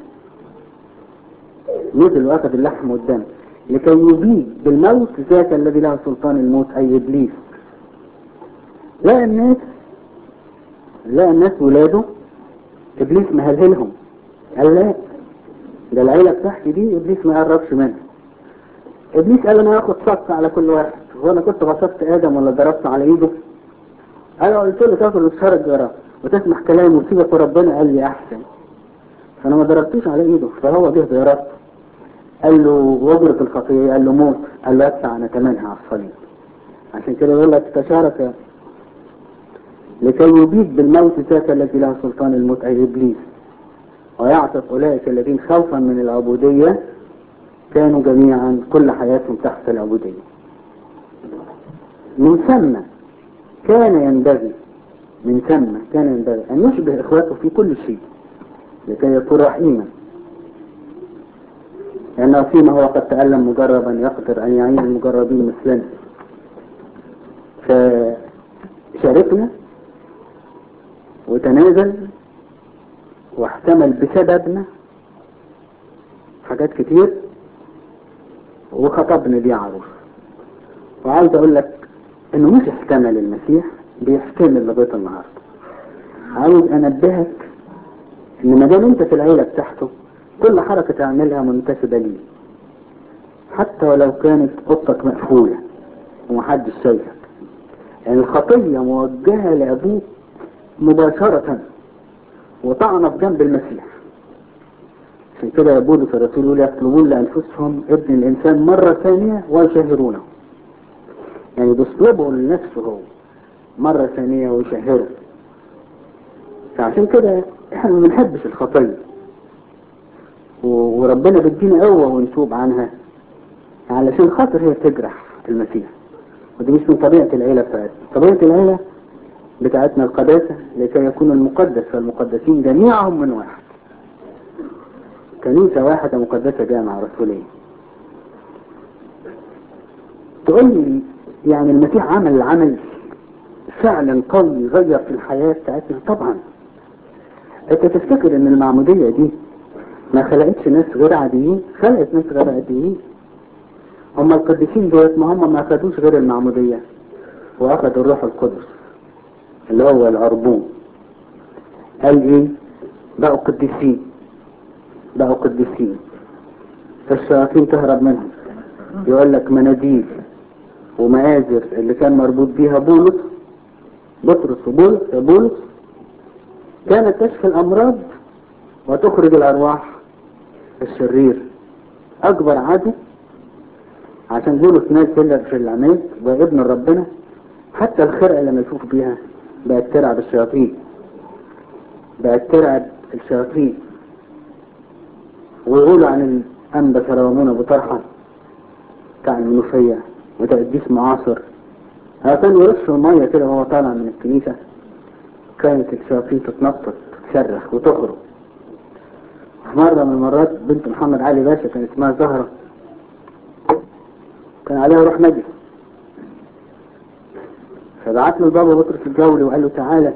نزل واخد اللحم والدم لكي يبيد بالموت ذاك الذي له سلطان الموت اي ابليس لا الناس لا الناس ولاده ابليس مهلهلهم قال لا ده العيلة بتاعتي دي ابليس ما يقربش منها ابليس قال انا هاخد صك على كل واحد هو انا كنت غصبت ادم ولا ضربت على ايده انا قلت له تاكل وتشارك جرى وتسمح كلامه وتسيبك وربنا قال لي احسن فانا ما ضربتوش على ايده فهو جه ضربته قال له وجرة الخطية قال له موت قال له ادفع انا ثمنها على الصليب عشان كده يقول لك تشارك لكي يبيد بالموت ذاك الذي له سلطان الموت أي إبليس ويعتق أولئك الذين خوفا من العبودية كانوا جميعا كل حياتهم تحت العبودية من ثم كان ينبغي من ثم كان ينبغي أن يشبه إخوته في كل شيء لكي يكون رحيما لأنه فيما هو قد تألم مجربا يقدر أن يعين المجربين مثلنا فشاركنا وتنازل واحتمل بسببنا حاجات كتير وخطبنا بيه عروس وعاوز اقول لك انه مش احتمل المسيح بيحتمل لغايه النهارده عاوز انبهك ان ما دام انت في العيله بتاعته كل حركه تعملها منتسبه ليه حتى ولو كانت اوضتك مقفوله ومحدش شايفك يعني الخطيه موجهه لابوك مباشرة وطعن في جنب المسيح عشان كده يا بولس الرسول يقول يطلبون لأنفسهم ابن الإنسان مرة ثانية ويشهرونه يعني بيطلبوا لنفسه هو مرة ثانية ويشهره فعشان كده احنا ما بنحبش الخطية وربنا بيدينا قوة ونتوب عنها علشان خاطر هي تجرح المسيح ودي مش من طبيعة العيلة بتاعتنا طبيعة العيلة بتاعتنا القداسة لكي يكون المقدس والمقدسين جميعهم من واحد كنيسة واحدة مقدسة جامعة رسولية تقول لي يعني المسيح عمل العمل فعلا قوي غير في الحياة بتاعتنا طبعا انت تفتكر ان المعمودية دي ما خلقتش ناس غير عاديين خلقت ناس غير عاديين هم القديسين دولت ما هم ما اخدوش غير المعمودية واخدوا الروح القدس اللي هو العربون قال ايه بقوا قديسين بقوا قديسين فالشياطين تهرب منهم يقول لك مناديل ومآزر اللي كان مربوط بيها بولس بطرس وبولس يا بولس كانت تشفي الأمراض وتخرج الأرواح الشرير أكبر عدو عشان بولس نازل في العماد وابن ربنا حتى الخرقة لما يشوف بيها بقت ترعب الشياطين بقت ترعب الشياطين ويقولوا عن الأنبا سراومون أبو طرحة بتاع المنوفية وده قديس معاصر كان يرش مية كده وهو طالع من الكنيسة كانت الشياطين تتنطط تصرخ وتخرج في مرة من المرات بنت محمد علي باشا كان اسمها زهرة كان عليها روح نجس فبعت له بابا بطرس الجولي وقال له تعالى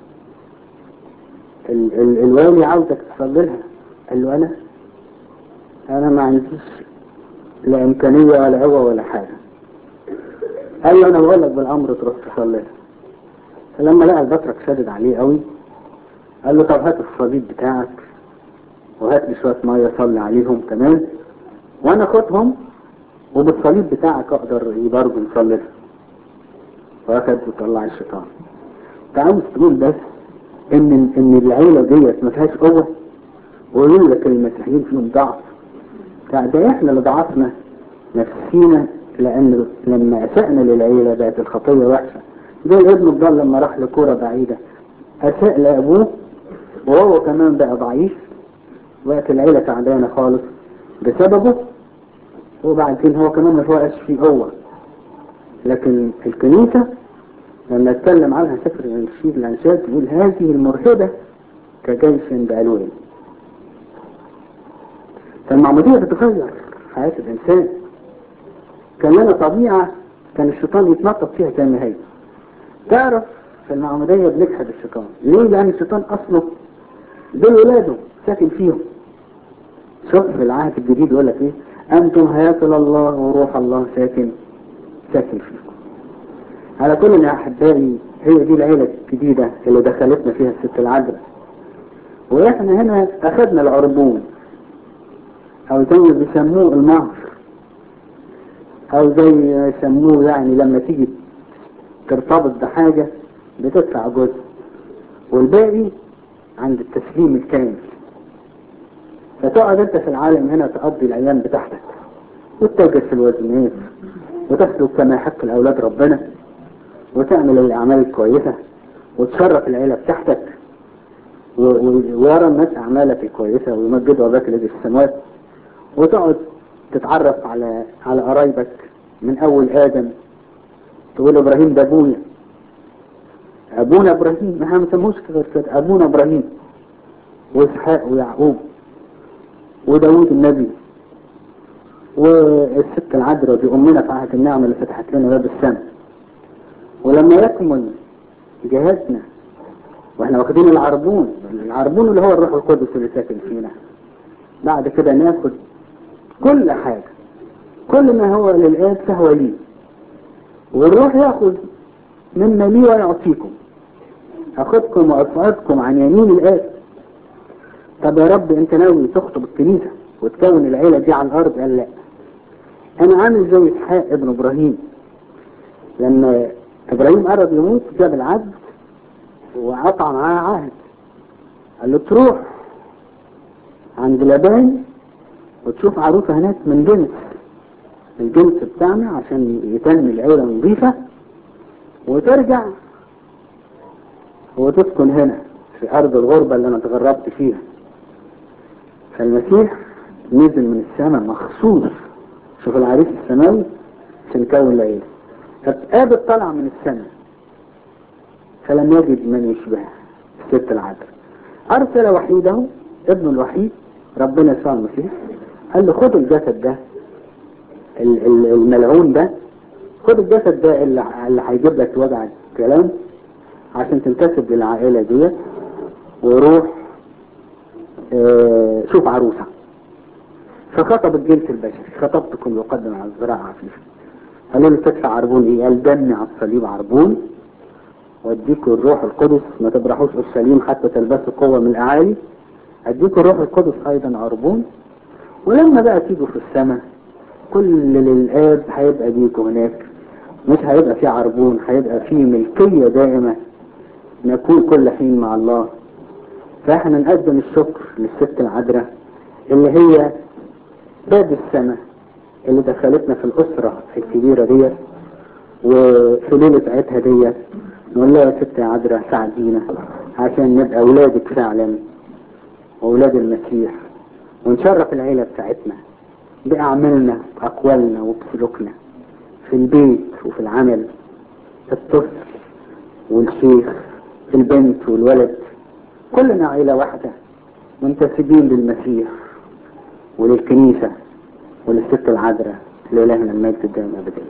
ال ال الوالي عاوزك تصلي لها قال له انا انا ما عنديش لا امكانيه ولا قوه ولا حاجه قال له انا بقول لك بالامر تروح تصلي لها فلما لقى البطرك شدد عليه قوي قال له طب هات الصليب بتاعك وهات لي شويه ميه صلي عليهم كمان وانا خدهم وبالصليب بتاعك اقدر برضه نصلي لها واخد وطلع الشيطان انت عاوز تقول بس ان ان العيله ديت ما فيهاش قوه ويقول لك المسيحيين فيهم ضعف لا ده احنا اللي ضعفنا نفسينا لان لما اسأنا للعيله بقت الخطيه وحشه زي الابن الضال لما راح لكوره بعيده اساء لابوه وهو كمان بقى ضعيف بقت العيله تعبانه خالص بسببه وبعدين هو كمان ما فيهاش فيه قوه لكن الكنيسة لما اتكلم عنها سفر الانشيد الانشاد يقول هذه المرهبة كجيش بألوان فالمعمودية بتغير حياة الإنسان كان لنا طبيعة كان الشيطان يتنطط فيها زي ما هي تعرف في المعمودية بنجحد الشيطان ليه؟ لأن الشيطان أصله دول ولاده ساكن فيهم شوف في العهد الجديد يقول لك إيه أنتم هياكل الله وروح الله ساكن ساكن فيكم على كل يا أحبائي هي دي العيلة الجديدة اللي دخلتنا فيها الست العذراء وإحنا هنا أخذنا العربون أو زي ما بيسموه المهر أو زي ما يسموه يعني لما تيجي ترتبط بحاجة بتدفع جزء والباقي عند التسليم الكامل فتقعد انت في العالم هنا تقضي الايام بتاعتك وتتاجر في الوزنات وتسلك كما يحق الاولاد ربنا وتعمل الاعمال الكويسة وتشرف العيلة بتاعتك و- و- ويرى الناس اعمالك الكويسة ويمجدوا اباك الذي في السماوات وتقعد تتعرف على على قرايبك من اول ادم تقول ابراهيم ده ابويا ابونا ابراهيم ما احنا ما بنسموش كده كده ابونا ابراهيم واسحاق ويعقوب وداوود النبي والست العذراء دي امنا في عهد النعمه اللي فتحت لنا باب السماء ولما يكمل جهازنا واحنا واخدين العربون العربون اللي هو الروح القدس اللي ساكن فينا بعد كده ناخد كل حاجه كل ما هو للآب فهو لي والروح ياخذ مما لي ويعطيكم أخذكم وأصعدكم عن يمين الآب طب يا رب أنت ناوي تخطب الكنيسة وتكون العيلة دي على الأرض قال لا أنا عامل زي إسحاق ابن إبراهيم لما إبراهيم قرب يموت جاب العبد وقطع معاه عهد قال له تروح عند لبان وتشوف عروسة هناك من جنس الجنس بتاعنا عشان يتم العيلة نظيفة وترجع وتسكن هنا في أرض الغربة اللي أنا اتغربت فيها فالمسيح نزل من السماء مخصوص شوف العريس السماوي عشان يكون العيلة فقابل طلع من السماء فلم يجد من يشبه الست العذراء أرسل وحيده ابنه الوحيد ربنا يسوع المسيح قال له خد الجسد ده ال- ال- الملعون ده خد الجسد ده اللي اللي هيجيب لك وجع الكلام عشان تنتسب للعائلة ديت وروح اه شوف عروسة فخطب الجنس البشري خطبتكم يقدم على الزراعة عفيفة قالوا له تدفع عربون ايه قال دمي على الصليب عربون واديكوا الروح القدس ما تبرحوش اورشليم حتى تلبسوا قوة من الاعالي اديكوا الروح القدس ايضا عربون ولما بقى تيجوا في السماء كل للآب هيبقى ليكوا هناك مش هيبقى في عربون هيبقى في ملكية دائمة نكون كل حين مع الله فاحنا نقدم الشكر للست العذراء اللي هي باب السماء اللي دخلتنا في الأسرة الكبيرة ديت وفي ليلة عيدها ديت نقول لها يا ست يا عذراء ساعدينا عشان نبقى أولادك فعلا وأولاد المسيح ونشرف العيلة بتاعتنا بأعمالنا بأقوالنا وبسلوكنا في البيت وفي العمل في الطفل والشيخ في البنت والولد كلنا عيلة واحدة منتسبين للمسيح وللكنيسة وللست العذراء لإلهنا المجد الدائم أبدا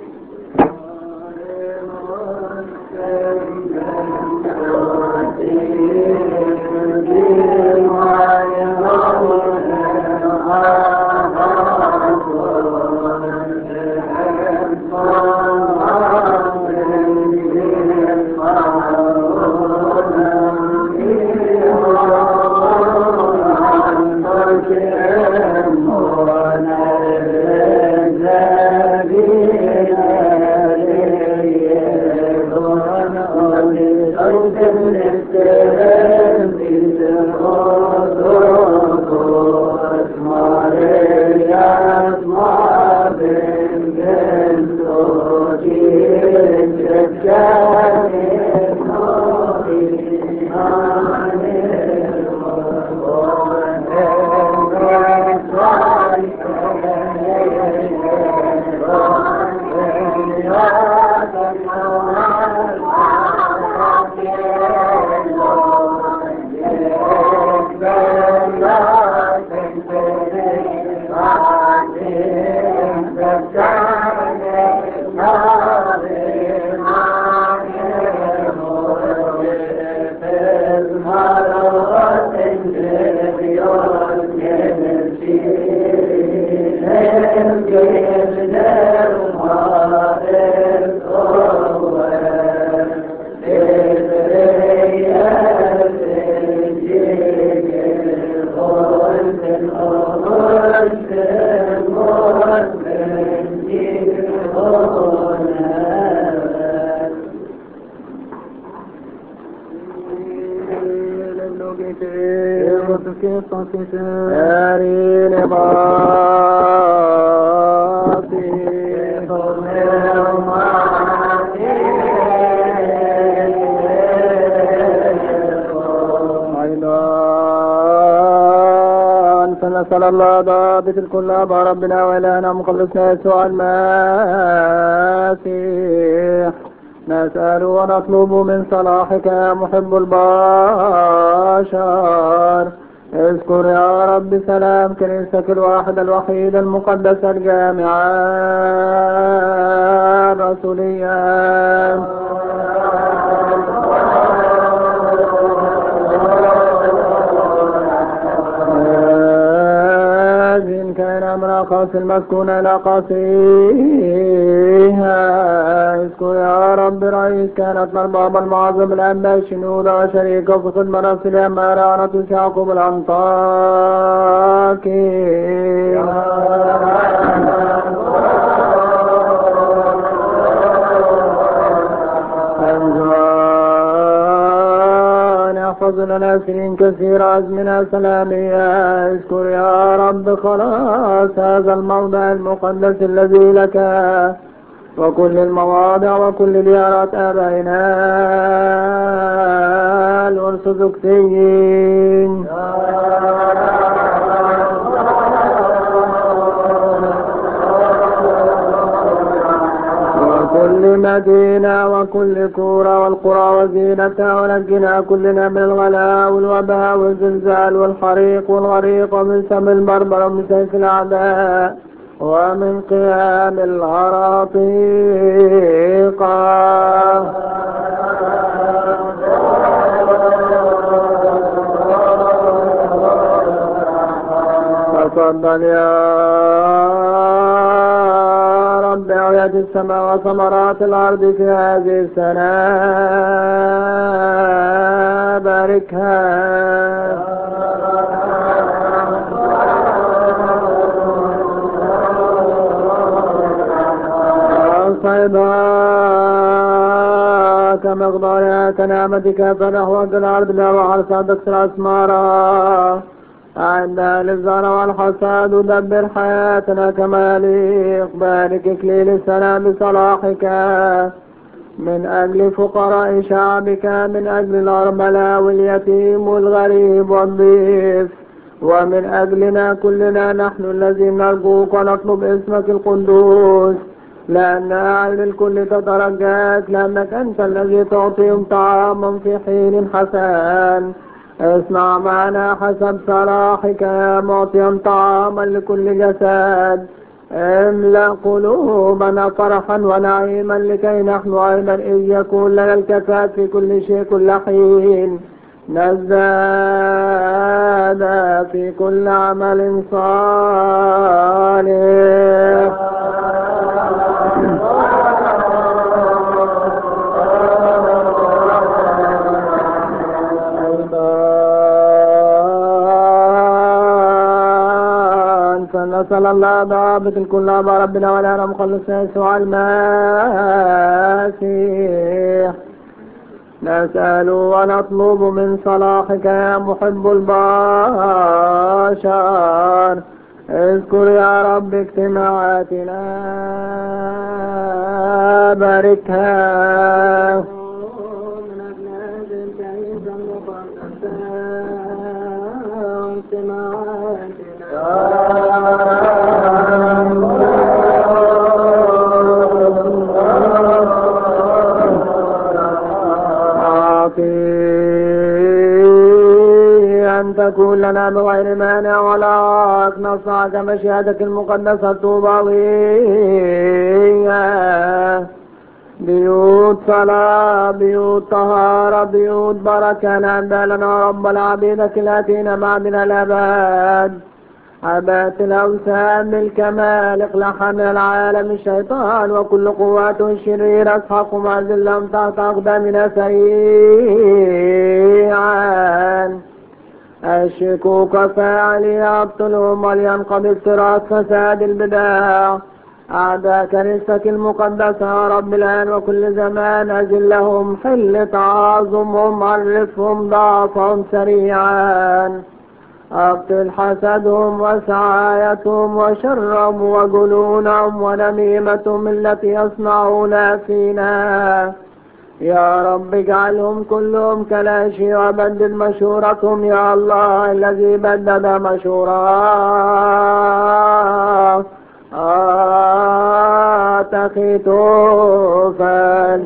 فنسأل الله ضابط الكل أبا ربنا وإلهنا مخلصنا يسوع المسيح نسأل ونطلب من صلاحك يا محب البشر اذكر يا رب سلام كنيستك الواحدة الوحيدة المقدسة الجامعة الرسولية إن كان من أقاص المسكونة إلى قاصيها اذكر يا رب رئيس كانت مرباب المعظم الأنبا شنود وشريكه في خدمة نفس الأمارة عنة يعقوب الأنطاكي يحفظ لنا سنين كثيرة أزمنة سلامية اذكر يا رب خلاص هذا الموضع المقدس الذي لك وكل المواضع وكل ديارات آبائنا الأرثوذكسيين وكل مدينة وكل كورة والقرى وزينتها ونجنا كلنا من الغلاء والوباء والزلزال والحريق والغريق ومن سم البربر ومن سيف الأعداء ومن قيام العراطيق تفضل يا رب أوية السماء وثمرات الأرض في هذه السنة باركها صيبا كمقدارها كنعمتك فنحوك الأرض لا وحرسها تكسر أسمارها أعدها للزرع والحصاد ودبر حياتنا كما يليق بارك إكليل السلام بصلاحك من أجل فقراء شعبك من أجل الأرملة واليتيم والغريب والضيف ومن أجلنا كلنا نحن الذين نرجوك ونطلب اسمك القدوس لأن أعين الكل تترجاك لأنك أنت الذي تعطيهم طعاما في حين حسن اصنع معنا حسب صلاحك يا معطيا طعاما لكل جسد املأ قلوبنا فرحا ونعيما لكي نحن أيضا إذ يكون لنا الكفاف في كل شيء كل حين نزداد في كل عمل صالح فنسأل الله ضابط الكل أبا ربنا ولا مخلصنا يسوع المسيح نسأل ونطلب من صلاحك يا محب البشر اذكر يا رب اجتماعاتنا باركها من أجل هذه الكنيسة المقدسة أن تكون لنا بغير مانع ولا نصنع كمشيئتك المقدسة الطوبوية بيوت صلاة بيوت طهارة بيوت بركة نعمة لنا رب العبيدك الاتينا بعدنا الأبد عبات الأوثان بالكمال اقلعها من العالم الشيطان وكل قواته الشرير أسحق معزلهم تحت أقدامنا سريعا الشكوك فاعلي أبطلهم ولينقضي افتراس فساد البداع أعداء كنيستك المقدسة يا رب الآن وكل زمان أجلهم حل تعاظمهم عرفهم ضعفهم سريعا أبطل حسدهم وسعايتهم وشرهم وجنونهم ونميمتهم التي يصنعون فينا يا رب اجعلهم كلهم كلاشي وبدد مشورتهم يا الله الذي بدد مشورا آتخي توفا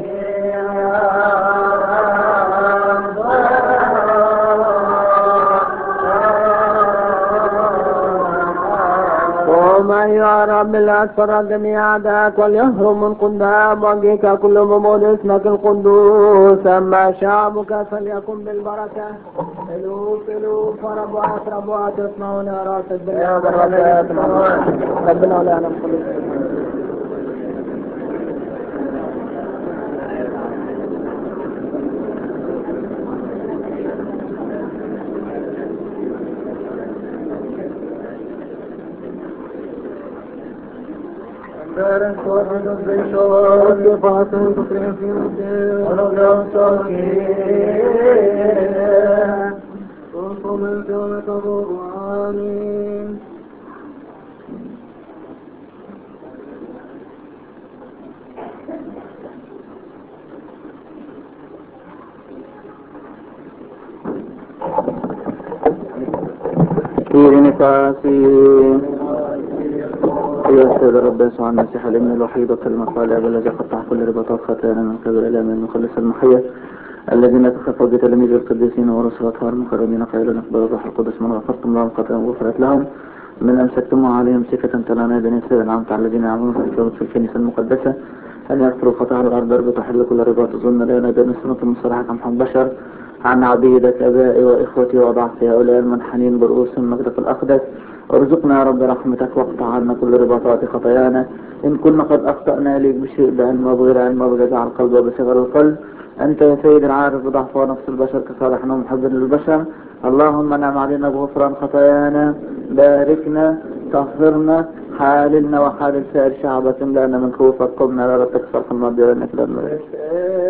ومن يا رب لا تفرق جميع أعداءك وليهرب من قدام وجهك كل ممود اسمك القدوس أما شعبك فليكن بالبركة ألوف ألوف وربوات ربوات يصنعون يا راس الدنيا بركات ربنا ولا نعلم Better for the bishop, the pastor, the president, and of the Sophia. وصل الجنة الرحمن في نفاسي أيها السيد الرب يسوع المسيح الابن الوحيد وكلمة الآب الذي قطع كل رباطات خطايانا من قبل الإله من المخلص المحيا الذين تخفوا بتلاميذ القديسين ورسلتها المقربين قائلا اقبلوا الروح القدس من غفرتم لهم خطاياهم وغفرت لهم من أمسكتم عليهم سكة تلانا بني سيد العمت على الذين يعملون في الكتاب في الكنيسة المقدسة أن يغفروا خطايا الأرض رب تحل كل رباط ظن لنا بين السنة المصالحة كمحمد بشر عن عبيدك أبائي وإخوتي وضعفي هؤلاء المنحنين برؤوسهم مجدك الأقدس ارزقنا يا رب رحمتك واقطع عنا كل رباطات خطايانا إن كنا قد أخطأنا إليك بشيء بعلم وبغير علم وبجزع القلب وبصغر القلب أنت يا سيد العارف بضعف ونفس البشر كصالح ومحب للبشر اللهم نعم علينا بغفران خطايانا باركنا طهرنا حالنا وحال سائر شعبة لنا من خوفك قمنا لا تكسر المرض لنا في المرض